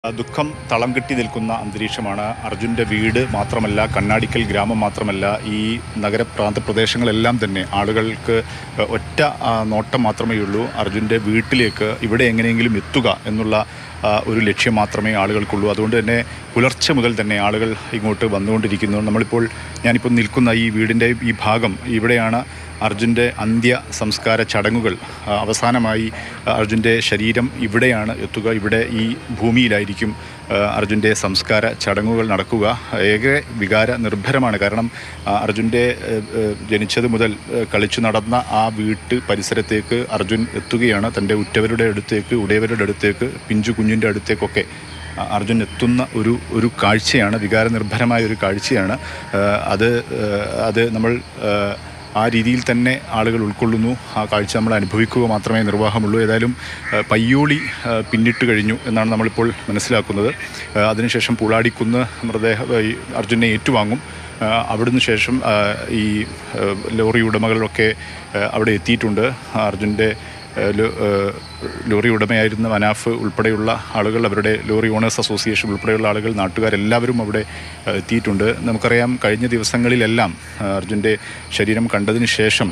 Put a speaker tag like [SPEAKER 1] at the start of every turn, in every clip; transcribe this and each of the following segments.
[SPEAKER 1] ദുഃഖം തളം കെട്ടി നിൽക്കുന്ന അന്തരീക്ഷമാണ് അർജുൻ്റെ വീട് മാത്രമല്ല കണ്ണാടിക്കൽ ഗ്രാമം മാത്രമല്ല ഈ നഗരപ്രാന്ത പ്രദേശങ്ങളെല്ലാം തന്നെ ആളുകൾക്ക് ഒറ്റ ആ, നോട്ടം മാത്രമേ ഉള്ളൂ അർജുൻ്റെ വീട്ടിലേക്ക് ഇവിടെ എങ്ങനെയെങ്കിലും എത്തുക എന്നുള്ള ആ, ഒരു ലക്ഷ്യം മാത്രമേ ആളുകൾക്കുള്ളൂ അതുകൊണ്ട് തന്നെ പുലർച്ചെ മുതൽ തന്നെ ആളുകൾ ഇങ്ങോട്ട് വന്നുകൊണ്ടിരിക്കുന്നു നമ്മളിപ്പോൾ ഞാനിപ്പോൾ നിൽക്കുന്ന ഈ വീടിൻ്റെ ഈ ഭാഗം ഇവിടെയാണ് അർജുൻ്റെ അന്ത്യ സംസ്കാര ചടങ്ങുകൾ ആ, അവസാനമായി അർജുൻ്റെ ശരീരം ഇവിടെയാണ് എത്തുക ഇവിടെ ഈ ഭൂമിയിലായിരിക്കും ആ, അർജുൻ്റെ സംസ്കാര ചടങ്ങുകൾ നടക്കുക ഏക വികാര നിർഭരമാണ് കാരണം ആ, അർജുൻ്റെ ഏ, ഏ, ജനിച്ചത് മുതൽ ഏ, കളിച്ചു നടന്ന ആ വീട്ട് പരിസരത്തേക്ക് അർജുൻ എത്തുകയാണ് തൻ്റെ ഉറ്റവരുടെ അടുത്തേക്ക് ഉടയവരുടെ അടുത്തേക്ക് പിഞ്ചു കുഞ്ഞിൻ്റെ അടുത്തേക്കൊക്കെ ആ, അർജുൻ എത്തുന്ന ഒരു ഒരു കാഴ്ചയാണ് വികാരനിർഭരമായ ഒരു കാഴ്ചയാണ് ആ, അത് ആ, അത് നമ്മൾ ആ, ആ രീതിയിൽ തന്നെ ആളുകൾ ഉൾക്കൊള്ളുന്നു ആ കാഴ്ച നമ്മൾ അനുഭവിക്കുക മാത്രമേ നിർവാഹമുള്ളൂ ഏതായാലും ആ, പയ്യോളി ആ, പിന്നിട്ട് കഴിഞ്ഞു എന്നാണ് നമ്മളിപ്പോൾ മനസ്സിലാക്കുന്നത് ആ, അതിനുശേഷം പൂളാടിക്കുന്ന് മൃതദേഹ ഈ അർജുനെ ഏറ്റുവാങ്ങും ആ, അവിടുന്ന് ശേഷം ആ, ഈ ആ, ലോറി ഉടമകളൊക്കെ ആ, അവിടെ എത്തിയിട്ടുണ്ട് അർജുൻ്റെ ആ, ലോ- ആ, ലോറി ഉടമയായിരുന്ന മനാഫ് ഉൾപ്പെടെയുള്ള ആളുകൾ അവരുടെ ലോറി ഓണേഴ്സ് അസോസിയേഷൻ ഉൾപ്പെടെയുള്ള ആളുകൾ നാട്ടുകാരെല്ലാവരും അവിടെ ആ, എത്തിയിട്ടുണ്ട് നമുക്കറിയാം കഴിഞ്ഞ ദിവസങ്ങളിലെല്ലാം ആ, അർജുൻ്റെ ശരീരം കണ്ടതിന് ശേഷം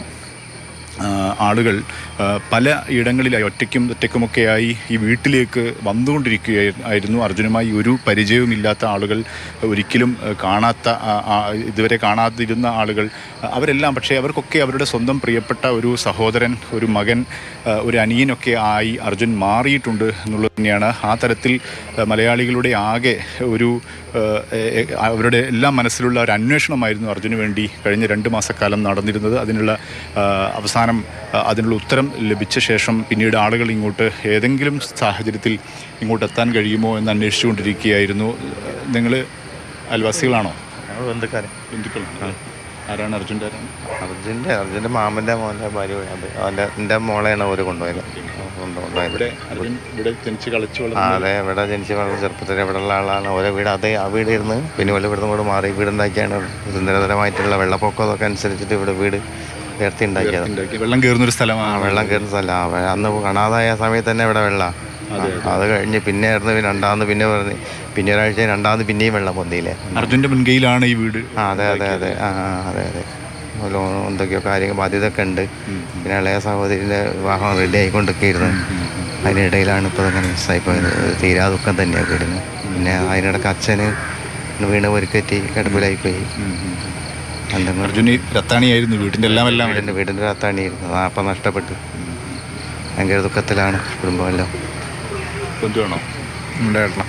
[SPEAKER 1] ആ, ആളുകൾ ആ, പല ഇടങ്ങളിലായി ഒറ്റയ്ക്കും ഒറ്റയ്ക്കുമൊക്കെയായി ഈ വീട്ടിലേക്ക് വന്നുകൊണ്ടിരിക്കുകയായിരുന്നു അർജുനുമായി ഒരു പരിചയവുമില്ലാത്ത ആളുകൾ ഒരിക്കലും ആ, കാണാത്ത ആ, ആ, ഇതുവരെ കാണാതിരുന്ന ആളുകൾ ആ, അവരെല്ലാം പക്ഷേ അവർക്കൊക്കെ അവരുടെ സ്വന്തം പ്രിയപ്പെട്ട ഒരു സഹോദരൻ ഒരു മകൻ ആ, ഒരു അനിയനൊക്കെ ആയി അർജുൻ മാറിയിട്ടുണ്ട് എന്നുള്ളത് തന്നെയാണ് ആ തരത്തിൽ ആ, മലയാളികളുടെ ആകെ ഒരു ആ, എ- എ- അവരുടെ എല്ലാം മനസ്സിലുള്ള ഒരു അന്വേഷണമായിരുന്നു അർജുന് വേണ്ടി കഴിഞ്ഞ രണ്ട് മാസക്കാലം നടന്നിരുന്നത് അതിനുള്ള ആ, അവസാനം ആ, അതിനുള്ള ഉത്തരം ലഭിച്ച ശേഷം പിന്നീട് ആളുകൾ ഇങ്ങോട്ട് ഏതെങ്കിലും സാഹചര്യത്തിൽ ഇങ്ങോട്ട് എത്താൻ കഴിയുമോ എന്ന് അന്വേഷിച്ചുകൊണ്ടിരിക്കുകയായിരുന്നു നിങ്ങൾ അയൽവാസികളാണോ
[SPEAKER 2] ബന്ധുക്കാരൻ
[SPEAKER 1] ബന്ധുക്കളാണ് ആരാണ് അർജുൻ്റെ ആരാണ്
[SPEAKER 2] അർജുൻ്റെ അർജുൻ്റെ മാമൻ്റെ മോൻ്റെ ഭാര്യ അത് അവൻ്റെ എൻ്റെ മോളെയാണ് അവർ കൊണ്ടുപോയത് കൊണ്ടുപോയത്
[SPEAKER 1] ഇവിടെ അർജുൻ ഇവിടെ ജനിച്ച് കളിച്ചു
[SPEAKER 2] ആ
[SPEAKER 1] വളർന്നു
[SPEAKER 2] അതെ ഇവിടെ ജനിച്ച് വളരെ ചെറുപ്പത്തിൽ ഇവിടെ ഉള്ള ആളാണ് ഓരോ വീട് അതേ ആ വീട് ഇരുന്ന് പിന്നെ ഇവിടെ ഇവിടുന്ന് കൂടെ മാറി വീട് ഉണ്ടാക്കിയാണ് നിരന്തരമായിട്ടുള്ള വെള്ളപ്പൊക്കം അതൊക്കെ അനുസരിച്ചിട്ട് ഇവിടെ വീട് ഉയർത്തി ഉണ്ടാക്കിയത്
[SPEAKER 1] ഉണ്ടാക്കി വെള്ളം കയറുന്നൊരു
[SPEAKER 2] ആ
[SPEAKER 1] സ്ഥലമാണ്
[SPEAKER 2] വെള്ളം കയറുന്ന സ്ഥലം ആ വെ- അന്ന് കാണാതായ സമയത്ത് തന്നെ ഇവിടെ വെള്ളം അത് കഴിഞ്ഞ് പിന്നെ ആയിരുന്നു പിന്നെ രണ്ടാമത് പിന്നെ പറഞ്ഞ് പിന്നെ ഒരാഴ്ച രണ്ടാമത് പിന്നെയും വെള്ളം പൊന്തിയില്ലേ
[SPEAKER 1] അർജുൻ്റെ മുൻകൈയിലാണ് ഈ വീട്
[SPEAKER 2] ആ അതെ അതെ അതെ ആ ആ, അതെ അതെ ലോൺ എന്തൊക്കെയോ കാര്യങ്ങൾ ബാധ്യതയൊക്കെ ഉണ്ട് പിന്നെ ഇളയ സഹോദരിൻ്റെ വിവാഹം റെഡി ആയിക്കൊണ്ടൊക്കെയായിരുന്നു അതിനിടയിലാണ് ഇപ്പോൾ അങ്ങനെ മിസ്സായി പോയത് ഒരു തീരാ ദുഃഖം തന്നെയാണ് വീടിന് പിന്നെ അതിനിടയ്ക്ക് അച്ഛന് വീണ് ഒരുക്കറ്റി കിടപ്പിലായിപ്പോയി എന്തെങ്കിലും
[SPEAKER 1] അർജുന് രത്താണിയായിരുന്നു വീടിൻ്റെ എല്ലാം എല്ലാം
[SPEAKER 2] വീടിൻ്റെ വീടിൻ്റെ അകത്താണിയിരുന്നു അപ്പം നഷ്ടപ്പെട്ടു ഭയങ്കര ദുഃഖത്തിലാണ് കുടുംബമെല്ലാം
[SPEAKER 1] ബന്ധുവാണോ ഉണ്ടായിരുന്നു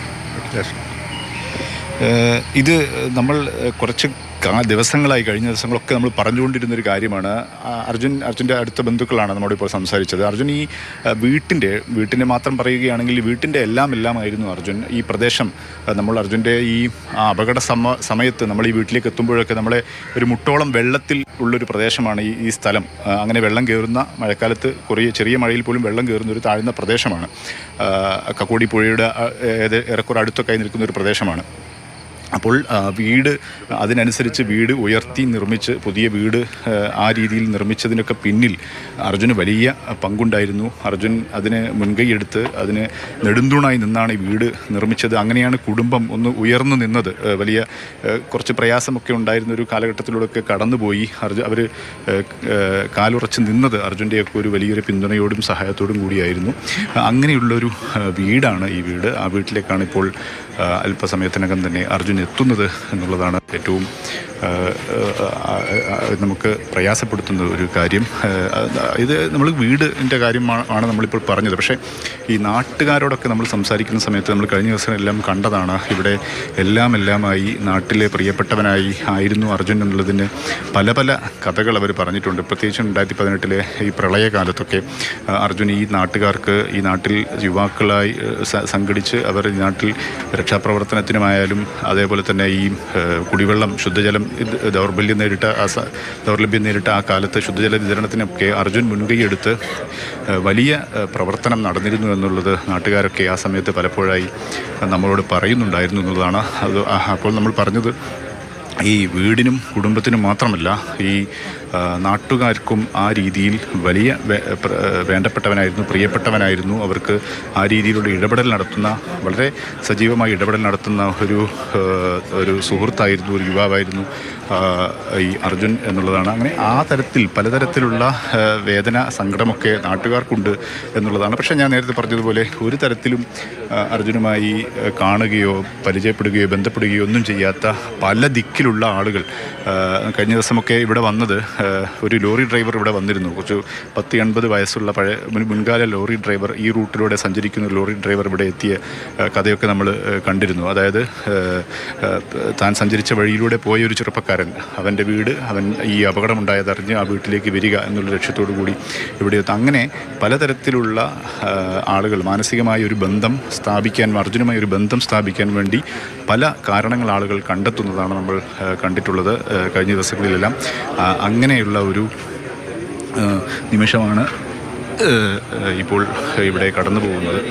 [SPEAKER 1] ഏഹ് ഇത് നമ്മൾ ഏഹ് കുറച്ച് കാ- ദിവസങ്ങളായി കഴിഞ്ഞ ദിവസങ്ങളൊക്കെ നമ്മൾ പറഞ്ഞുകൊണ്ടിരുന്ന ഒരു കാര്യമാണ് ആ, അർജുൻ അർജുൻ്റെ അടുത്ത ബന്ധുക്കളാണ് നമ്മോട് ഇപ്പോൾ സംസാരിച്ചത് അർജുൻ ഈ ഏഹ് വീട്ടിൻ്റെ വീട്ടിനെ മാത്രം പറയുകയാണെങ്കിൽ വീട്ടിൻ്റെ എല്ലാം എല്ലാമായിരുന്നു അർജുൻ ഈ പ്രദേശം ഏഹ് നമ്മൾ അർജുൻ്റെ ഈ ആ അപകട സമ സമയത്ത് നമ്മൾ ഈ വീട്ടിലേക്ക് എത്തുമ്പോഴൊക്കെ നമ്മളെ ഒരു മുട്ടോളം വെള്ളത്തിൽ ഉള്ളൊരു പ്രദേശമാണ് ഈ ഈ സ്ഥലം ആ, അങ്ങനെ വെള്ളം കയറുന്ന മഴക്കാലത്ത് കുറേ ചെറിയ മഴയിൽ പോലും വെള്ളം കയറുന്ന ഒരു താഴ്ന്ന പ്രദേശമാണ് ആ, കക്കോടി പുഴയുടെ ആ, ഏത് ഏറെക്കുറെ അടുത്തൊക്കെ നിൽക്കുന്ന ഒരു പ്രദേശമാണ് അപ്പോൾ ആ, വീട് അതിനനുസരിച്ച് വീട് ഉയർത്തി നിർമ്മിച്ച് പുതിയ വീട് ആ, ആ രീതിയിൽ നിർമ്മിച്ചതിനൊക്കെ പിന്നിൽ അർജുന് വലിയ പങ്കുണ്ടായിരുന്നു അർജുൻ അതിന് മുൻകൈയെടുത്ത് അതിന് നെടുന്തൂണായി നിന്നാണ് ഈ വീട് നിർമ്മിച്ചത് അങ്ങനെയാണ് കുടുംബം ഒന്ന് ഉയർന്നു നിന്നത് ആ, വലിയ ആ, കുറച്ച് പ്രയാസമൊക്കെ ഉണ്ടായിരുന്ന ഒരു കാലഘട്ടത്തിലൂടെയൊക്കെ കടന്നുപോയി അർജുൻ അവർ കാലുറച്ച് നിന്നത് അർജുൻ്റെയൊക്കെ ഒരു വലിയൊരു പിന്തുണയോടും സഹായത്തോടും കൂടിയായിരുന്നു ആ, അങ്ങനെയുള്ളൊരു ആ, വീടാണ് ഈ വീട് ആ വീട്ടിലേക്കാണ് ഇപ്പോൾ ആ, അല്പസമയത്തിനകം തന്നെ അർജുൻ എത്തുന്നത് എന്നുള്ളതാണ് ഏറ്റവും ആ, ആ, ആ, ആ, നമുക്ക് പ്രയാസപ്പെടുത്തുന്ന ഒരു കാര്യം ആ, ഇത് നമ്മൾ വീടിൻ്റെ കാര്യമാണ് ആണ് നമ്മളിപ്പോൾ പറഞ്ഞത് പക്ഷേ ഈ നാട്ടുകാരോടൊക്കെ നമ്മൾ സംസാരിക്കുന്ന സമയത്ത് നമ്മൾ കഴിഞ്ഞ ദിവസം എല്ലാം കണ്ടതാണ് ഇവിടെ എല്ലാം എല്ലാമായി നാട്ടിലെ പ്രിയപ്പെട്ടവനായി ആയിരുന്നു അർജുൻ എന്നുള്ളതിന് പല പല കഥകൾ അവർ പറഞ്ഞിട്ടുണ്ട് പ്രത്യേകിച്ച് രണ്ടായിരത്തി പതിനെട്ടിലെ ഈ പ്രളയകാലത്തൊക്കെ ആ, അർജുൻ ഈ നാട്ടുകാർക്ക് ഈ നാട്ടിൽ യുവാക്കളായി ഏഹ്, സ- സംഘടിച്ച് അവർ ഈ നാട്ടിൽ രക്ഷാപ്രവർത്തനത്തിനുമായാലും അതേപോലെ തന്നെ ഈ ഏഹ്, കുടിവെള്ളം ശുദ്ധജലം ഇത് ദൗർബല്യം നേരിട്ട ആ സ- ദൗർലഭ്യം നേരിട്ട ആ കാലത്ത് ശുദ്ധജല വിതരണത്തിനൊക്കെ അർജുൻ മുൻകൈയെടുത്ത് ഏഹ്, വലിയ ഏഹ്, പ്രവർത്തനം നടന്നിരുന്നു എന്നുള്ളത് നാട്ടുകാരൊക്കെ ആ സമയത്ത് പലപ്പോഴായി നമ്മളോട് പറയുന്നുണ്ടായിരുന്നു എന്നുള്ളതാണ് അത് ആ- അപ്പോൾ നമ്മൾ പറഞ്ഞത് ഈ വീടിനും കുടുംബത്തിനും മാത്രമല്ല ഈ ആ, നാട്ടുകാർക്കും ആ രീതിയിൽ വലിയ വേ- പ്ര- വേണ്ടപ്പെട്ടവനായിരുന്നു പ്രിയപ്പെട്ടവനായിരുന്നു അവർക്ക് ആ രീതിയിലുള്ള ഇടപെടൽ നടത്തുന്ന വളരെ സജീവമായി ഇടപെടൽ നടത്തുന്ന ഒരു ആ, ഒരു സുഹൃത്തായിരുന്നു ഒരു യുവാവായിരുന്നു ആ, ഈ അർജുൻ എന്നുള്ളതാണ് അങ്ങനെ ആ തരത്തിൽ പലതരത്തിലുള്ള ആ, വേദന സങ്കടമൊക്കെ നാട്ടുകാർക്കുണ്ട് എന്നുള്ളതാണ് പക്ഷേ ഞാൻ നേരത്തെ പറഞ്ഞതുപോലെ ഒരു തരത്തിലും ആ, അർജുനുമായി ആ, കാണുകയോ പരിചയപ്പെടുകയോ ബന്ധപ്പെടുകയോ ഒന്നും ചെയ്യാത്ത പല ദിക്കിലുള്ള ആളുകൾ ആ, കഴിഞ്ഞ ദിവസമൊക്കെ ഇവിടെ വന്നത് ആ, ഒരു ലോറി ഡ്രൈവർ ഇവിടെ വന്നിരുന്നു കുറച്ച് പത്ത് എൺപത് വയസ്സുള്ള പഴയ മുൻ- മുൻകാല ലോറി ഡ്രൈവർ ഈ റൂട്ടിലൂടെ സഞ്ചരിക്കുന്ന ഒരു ലോറി ഡ്രൈവർ ഇവിടെ എത്തിയ ആ, കഥയൊക്കെ നമ്മൾ കണ്ടിരുന്നു അതായത് ആ, ആ, താൻ സഞ്ചരിച്ച വഴിയിലൂടെ പോയ ഒരു ചെറുപ്പക്കാരൻ അവൻ്റെ വീട് അവൻ ഈ അപകടമുണ്ടായത് അറിഞ്ഞ് ആ വീട്ടിലേക്ക് വരിക എന്നുള്ള ലക്ഷ്യത്തോടു കൂടി ഇവിടെ എത്തും അങ്ങനെ പലതരത്തിലുള്ള ആ, ആളുകൾ മാനസികമായ ഒരു ബന്ധം സ്ഥാപിക്കാൻ അർജുനുമായി ഒരു ബന്ധം സ്ഥാപിക്കാൻ വേണ്ടി പല കാരണങ്ങൾ ആളുകൾ കണ്ടെത്തുന്നതാണ് നമ്മൾ ആ, കണ്ടിട്ടുള്ളത് ആ, കഴിഞ്ഞ ദിവസങ്ങളിലെല്ലാം ആ, അങ്ങനെയുള്ള ഒരു ആ, നിമിഷമാണ് ആ, ഇപ്പോൾ ഇവിടെ കടന്നു പോകുന്നത്